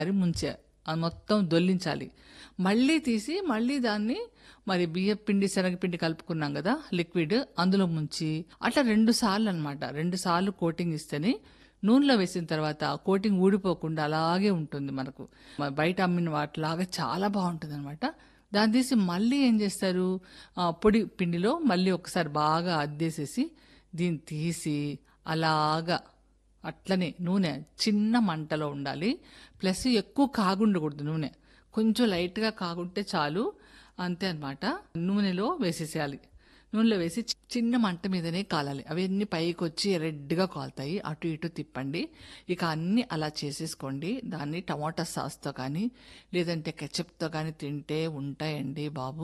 అది ముంచే అది మొత్తం దొల్లించాలి మళ్ళీ తీసి మళ్ళీ దాన్ని మరి బియ్య పిండి శనగపిండి కలుపుకున్నాం కదా లిక్విడ్ అందులో ముంచి అట్లా రెండు సార్లు అనమాట రెండు సార్లు కోటింగ్ ఇస్తేనే నూనెలో వేసిన తర్వాత ఆ కోటింగ్ ఊడిపోకుండా అలాగే ఉంటుంది మనకు మ- బయట అమ్మిన వాటిలాగా చాలా బాగుంటుంది అనమాట దాన్ని తీసి మళ్ళీ ఏం చేస్తారు ఆ, పొడి పిండిలో మళ్ళీ ఒకసారి బాగా అద్దేసేసి దీన్ని తీసి అలాగా అట్లనే నూనె చిన్న మంటలో ఉండాలి ప్లస్ ఎక్కువ కాగుండకూడదు నూనె కొంచెం లైట్గా కాగుంటే చాలు అంతే అన్నమాట నూనెలో వేసేసేయాలి నూనెలో వేసి చి- చిన్న మంట మీదనే కాలాలి అవన్నీ పైకి వచ్చి రెడ్గా కాలుతాయి అటు ఇటు తిప్పండి ఇక అన్నీ అలా చేసేసుకోండి దాన్ని టమాటా సాస్తో కానీ లేదంటే కెచప్తో కానీ తింటే ఉంటాయండి బాబు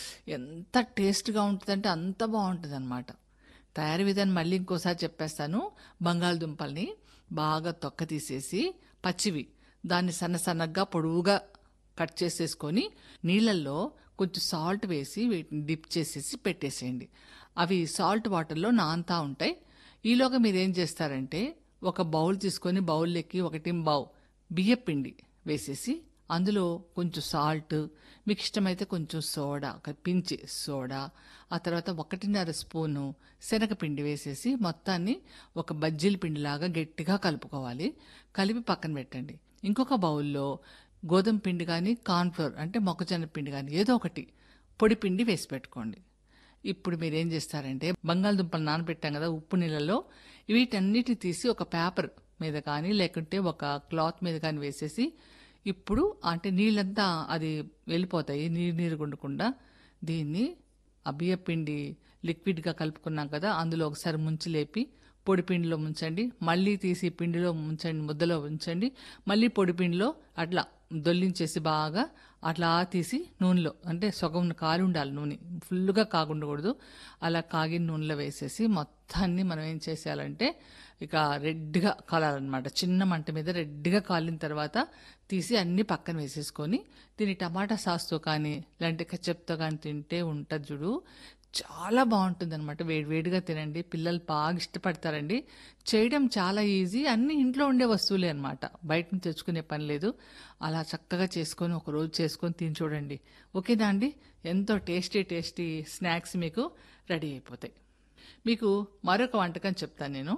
ఎంత టేస్ట్గా ఉంటుందంటే అంత బాగుంటుంది అనమాట తయారీ విధానం మళ్ళీ ఇంకోసారి చెప్పేస్తాను బంగాళదుంపల్ని బాగా తొక్క తీసేసి పచ్చివి దాన్ని సన్న సన్నగా పొడవుగా కట్ చేసేసుకొని నీళ్ళల్లో కొంచెం సాల్ట్ వేసి వీటిని డిప్ చేసేసి పెట్టేసేయండి అవి సాల్ట్ వాటర్లో నానుతా ఉంటాయి ఈలోగా మీరు ఏం చేస్తారంటే ఒక బౌల్ తీసుకొని బౌల్లోకి ఒకటి బావు బియ్యపిండి వేసేసి అందులో కొంచెం సాల్ట్ మీకు ఇష్టమైతే కొంచెం సోడా ఒక పించి సోడా ఆ తర్వాత ఒకటిన్నర స్పూను శనగపిండి వేసేసి మొత్తాన్ని ఒక బజ్జీల పిండిలాగా గట్టిగా కలుపుకోవాలి కలిపి పక్కన పెట్టండి ఇంకొక బౌల్లో గోధుమ పిండి కానీ కార్న్ఫ్లోర్ అంటే మొక్కజొన్న పిండి కానీ ఏదో ఒకటి పొడి పిండి వేసి పెట్టుకోండి ఇప్పుడు మీరు ఏం చేస్తారంటే బంగాళదుంపలు నానబెట్టాం కదా ఉప్పు నీళ్ళలో వీటన్నిటి తీసి ఒక పేపర్ మీద కానీ లేకుంటే ఒక క్లాత్ మీద కానీ వేసేసి ఇప్పుడు అంటే నీళ్ళంతా అది వెళ్ళిపోతాయి నీరు నీరు గుండకుండా దీన్ని ఆ బియ్య పిండి లిక్విడ్గా కలుపుకున్నాం కదా అందులో ఒకసారి ముంచి లేపి పొడి పిండిలో ముంచండి మళ్ళీ తీసి పిండిలో ముంచండి ముద్దలో ఉంచండి మళ్ళీ పొడి పిండిలో అట్లా దొల్లించేసి బాగా అట్లా తీసి నూనెలో అంటే సగం కాలి ఉండాలి నూనె ఫుల్గా కాగుండకూడదు అలా కాగిన నూనెలో వేసేసి మొత్తాన్ని మనం ఏం చేసేయాలంటే ఇక రెడ్గా కాలాలన్నమాట చిన్న మంట మీద రెడ్గా కాలిన తర్వాత తీసి అన్ని పక్కన వేసేసుకొని దీన్ని టమాటా సాస్తో కానీ లేదంటే కచ్చప్తో కానీ తింటే ఉంటుంది చూడు చాలా బాగుంటుంది అనమాట వేడి వేడిగా తినండి పిల్లలు బాగా ఇష్టపడతారండి చేయడం చాలా ఈజీ అన్ని ఇంట్లో ఉండే వస్తువులే అనమాట బయట నుంచి తెచ్చుకునే పని లేదు అలా చక్కగా చేసుకొని ఒక రోజు చేసుకొని తిని చూడండి ఓకేనా అండి ఎంతో టేస్టీ టేస్టీ స్నాక్స్ మీకు రెడీ అయిపోతాయి మీకు మరొక వంటకం చెప్తాను నేను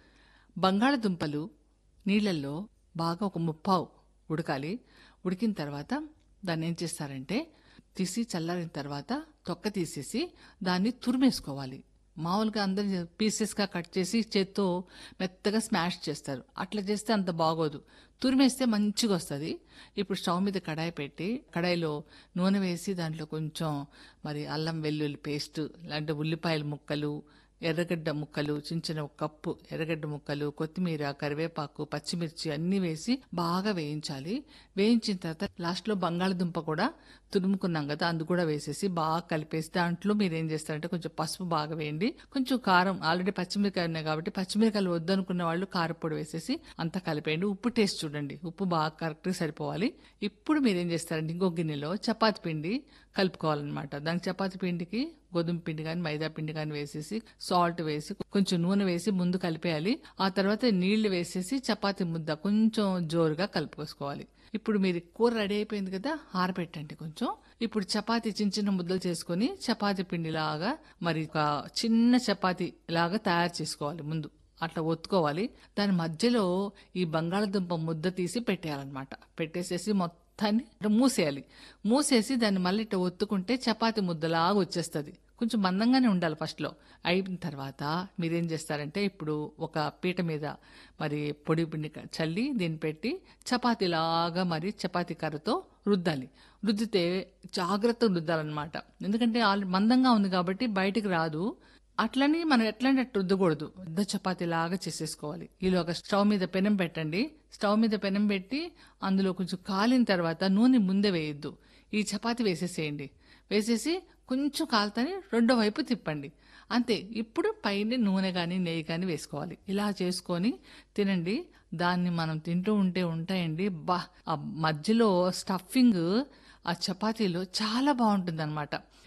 బంగాళదుంపలు నీళ్ళల్లో బాగా ఒక ముప్పావు ఉడకాలి ఉడికిన తర్వాత దాన్ని ఏం చేస్తారంటే తీసి చల్లారిన తర్వాత తొక్క తీసేసి దాన్ని తురిమేసుకోవాలి మామూలుగా అందరు పీసెస్గా కట్ చేసి చేత్తో మెత్తగా స్మాష్ చేస్తారు అట్లా చేస్తే అంత బాగోదు తురిమేస్తే మంచిగా వస్తుంది ఇప్పుడు స్టవ్ మీద కడాయి పెట్టి కడాయిలో నూనె వేసి దాంట్లో కొంచెం మరి అల్లం వెల్లుల్లి పేస్ట్ లాంటి ఉల్లిపాయల ముక్కలు ఎర్రగడ్డ ముక్కలు చిన్న చిన్న ఒక కప్పు ఎర్రగడ్డ ముక్కలు కొత్తిమీర కరివేపాకు పచ్చిమిర్చి అన్ని వేసి బాగా వేయించాలి వేయించిన తర్వాత లాస్ట్లో బంగాళదుంప కూడా తురుముకున్నాం కదా అందు కూడా వేసేసి బాగా కలిపేసి దాంట్లో మీరు ఏం చేస్తారంటే కొంచెం పసుపు బాగా వేయండి కొంచెం కారం ఆల్రెడీ పచ్చిమిరకాయ ఉన్నాయి కాబట్టి పచ్చిమిరకాయలు వద్దనుకున్న వాళ్ళు కారపొడి వేసేసి అంతా కలిపేయండి ఉప్పు టేస్ట్ చూడండి ఉప్పు బాగా కరెక్ట్గా సరిపోవాలి ఇప్పుడు మీరు ఏం చేస్తారంటే ఇంకో గిన్నెలో చపాతి పిండి కలుపుకోవాలన్నమాట దానికి చపాతి పిండికి గోధుమ పిండి కానీ మైదా పిండి కానీ వేసేసి సాల్ట్ వేసి కొంచెం నూనె వేసి ముందు కలిపేయాలి ఆ తర్వాత నీళ్లు వేసేసి చపాతి ముద్ద కొంచెం జోరుగా కలుపుకోవాలి ఇప్పుడు మీరు కూర రెడీ అయిపోయింది కదా ఆరబెట్టండి కొంచెం ఇప్పుడు చపాతి చిన్న చిన్న ముద్దలు చేసుకొని చపాతి పిండి లాగా మరి ఒక చిన్న చపాతి లాగా తయారు చేసుకోవాలి ముందు అట్లా ఒత్తుకోవాలి దాని మధ్యలో ఈ బంగాళదుంప ముద్ద తీసి పెట్టేయాలన్నమాట పెట్టేసేసి మొత్తాన్ని ఇట్లా మూసేయాలి మూసేసి దాన్ని మళ్ళీ ఇట్లా ఒత్తుకుంటే చపాతి ముద్దలాగా వచ్చేస్తుంది కొంచెం మందంగానే ఉండాలి ఫస్ట్లో అయిన తర్వాత మీరేం చేస్తారంటే ఇప్పుడు ఒక పీట మీద మరి పొడి పిండి క- చల్లి దీన్ని పెట్టి చపాతీలాగా మరి చపాతీ కర్రతో రుద్దాలి రుద్దితే జాగ్రత్తగా రుద్దాలన్నమాట ఎందుకంటే ఆల్రెడీ మందంగా ఉంది కాబట్టి బయటికి రాదు అట్లని మనం ఎట్లంటే అట్లా రుద్దకూడదు పెద్ద చపాతీ లాగా చేసేసుకోవాలి ఈలోగా స్టవ్ మీద పెనం పెట్టండి స్టవ్ మీద పెనం పెట్టి అందులో కొంచెం కాలిన తర్వాత నూనె ముందే వేయొద్దు ఈ చపాతీ వేసేసేయండి వేసేసి కొంచెం కాలుతని రెండో వైపు తిప్పండి అంతే ఇప్పుడు పైన నూనె కానీ నెయ్యి కానీ వేసుకోవాలి ఇలా చేసుకొని తినండి దాన్ని మనం తింటూ ఉంటే ఉంటాయండి బా ఆ మధ్యలో స్టఫింగ్ ఆ చపాతీలో చాలా బాగుంటుంది అనమాట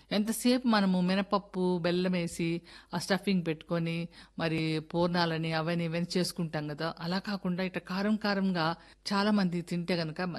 ఎంతసేపు మనము మినపప్పు బెల్లం వేసి ఆ స్టఫింగ్ పెట్టుకొని మరి పూర్ణాలని అవన్నీ ఇవన్నీ చేసుకుంటాం కదా అలా కాకుండా ఇట్లా కారం కారంగా చాలా మంది తింటే గనక